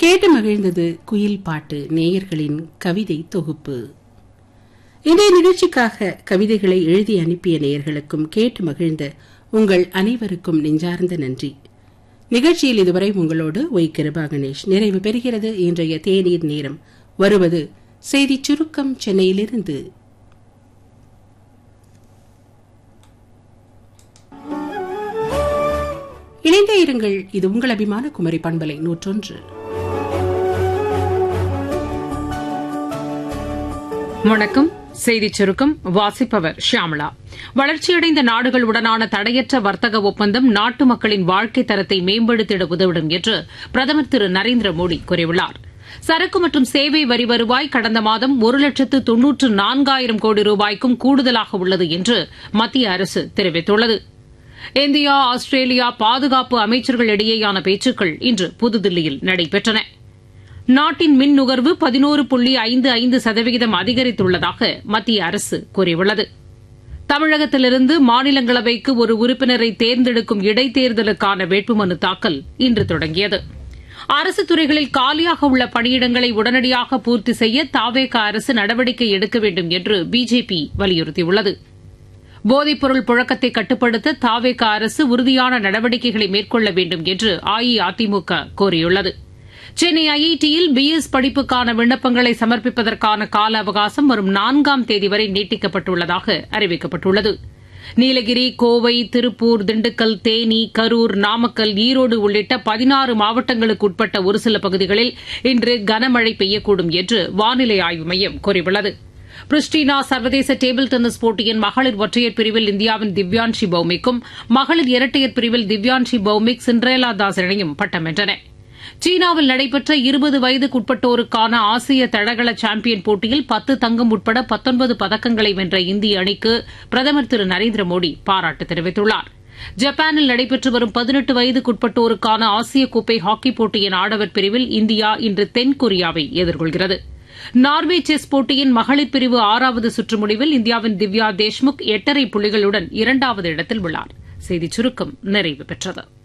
கேட்டு மகிழ்ந்தது குயில் பாட்டு நேயர்களின் கவிதை தொகுப்பு இன்றைய நிகழ்ச்சிக்காக கவிதைகளை எழுதி அனுப்பிய நேயர்களுக்கும் கேட்டு மகிழ்ந்த உங்கள் அனைவருக்கும் நெஞ்சார்ந்த நன்றி நிகழ்ச்சியில் இதுவரை உங்களோடு ஒய் கிருபா கணேஷ் நிறைவு பெறுகிறது இன்றைய தேநீர் நேரம் வருவது செய்திச் சுருக்கம் சென்னையிலிருந்து இணைந்தே இருங்கள் இது உங்கள் அபிமான குமரி பண்பலை நூற்றொன்று வணக்கம் செய்திச் சுருக்கம் வாசிப்பவர் ஷியாமளா வளர்ச்சியடைந்த நாடுகளுடனான தடையற்ற வர்த்தக ஒப்பந்தம் நாட்டு மக்களின் வாழ்க்கை தரத்தை மேம்படுத்திட உதவிடும் என்று பிரதமர் திரு நரேந்திர மோடி கூறியுள்ளார் சரக்கு மற்றும் சேவை வரி வருவாய் கடந்த மாதம் ஒரு லட்சத்து தொன்னூற்று நான்காயிரம் கோடி ரூபாய்க்கும் கூடுதலாக உள்ளது என்று மத்திய அரசு தெரிவித்துள்ளது இந்தியா ஆஸ்திரேலியா பாதுகாப்பு அமைச்சர்களிடையேயான பேச்சுக்கள் இன்று புதுதில்லியில் நடைபெற்றன நாட்டின் மின் நுகர்வு பதினோரு புள்ளி ஐந்து ஐந்து சதவிகிதம் அதிகரித்துள்ளதாக மத்திய அரசு கூறியுள்ளது தமிழகத்திலிருந்து மாநிலங்களவைக்கு ஒரு உறுப்பினரை தேர்ந்தெடுக்கும் இடைத்தேர்தலுக்கான வேட்புமனு தாக்கல் இன்று தொடங்கியது அரசு துறைகளில் காலியாக உள்ள பணியிடங்களை உடனடியாக பூர்த்தி செய்ய தாவேக அரசு நடவடிக்கை எடுக்க வேண்டும் என்று பிஜேபி வலியுறுத்தியுள்ளது போதைப்பொருள் புழக்கத்தை கட்டுப்படுத்த தாவேக அரசு உறுதியான நடவடிக்கைகளை மேற்கொள்ள வேண்டும் என்று அஇஅதிமுக கோரியுள்ளது சென்னை ஐஐடியில் பிஎஸ் படிப்புக்கான விண்ணப்பங்களை சமர்ப்பிப்பதற்கான கால அவகாசம் வரும் நான்காம் தேதி வரை நீட்டிக்கப்பட்டுள்ளதாக அறிவிக்கப்பட்டுள்ளது நீலகிரி கோவை திருப்பூர் திண்டுக்கல் தேனி கரூர் நாமக்கல் ஈரோடு உள்ளிட்ட பதினாறு மாவட்டங்களுக்கு உட்பட்ட ஒரு சில பகுதிகளில் இன்று கனமழை பெய்யக்கூடும் என்று வானிலை ஆய்வு மையம் கூறியுள்ளது பிரிஸ்டினா சர்வதேச டேபிள் டென்னிஸ் போட்டியின் மகளிர் ஒற்றையர் பிரிவில் இந்தியாவின் திவ்யான்ஷி பௌமிக்கும் மகளிர் இரட்டையர் பிரிவில் திவ்யான்ஷி பௌமிக் சிண்ட்ரேலா தாஸ் இணையும் பட்டம் வென்றன சீனாவில் நடைபெற்ற இருபது வயதுக்குட்பட்டோருக்கான ஆசிய தடகள சாம்பியன் போட்டியில் பத்து தங்கம் உட்பட பத்தொன்பது பதக்கங்களை வென்ற இந்திய அணிக்கு பிரதமர் திரு நரேந்திர மோடி பாராட்டு தெரிவித்துள்ளார் ஜப்பானில் நடைபெற்று வரும் பதினெட்டு வயதுக்குட்பட்டோருக்கான ஆசிய கோப்பை ஹாக்கி போட்டியின் ஆடவர் பிரிவில் இந்தியா இன்று தென்கொரியாவை எதிர்கொள்கிறது நார்வே செஸ் போட்டியின் மகளிர் பிரிவு ஆறாவது சுற்று முடிவில் இந்தியாவின் திவ்யா தேஷ்முக் எட்டரை புள்ளிகளுடன் இரண்டாவது இடத்தில் உள்ளார் செய்திச் சுருக்கம் நிறைவு பெற்றது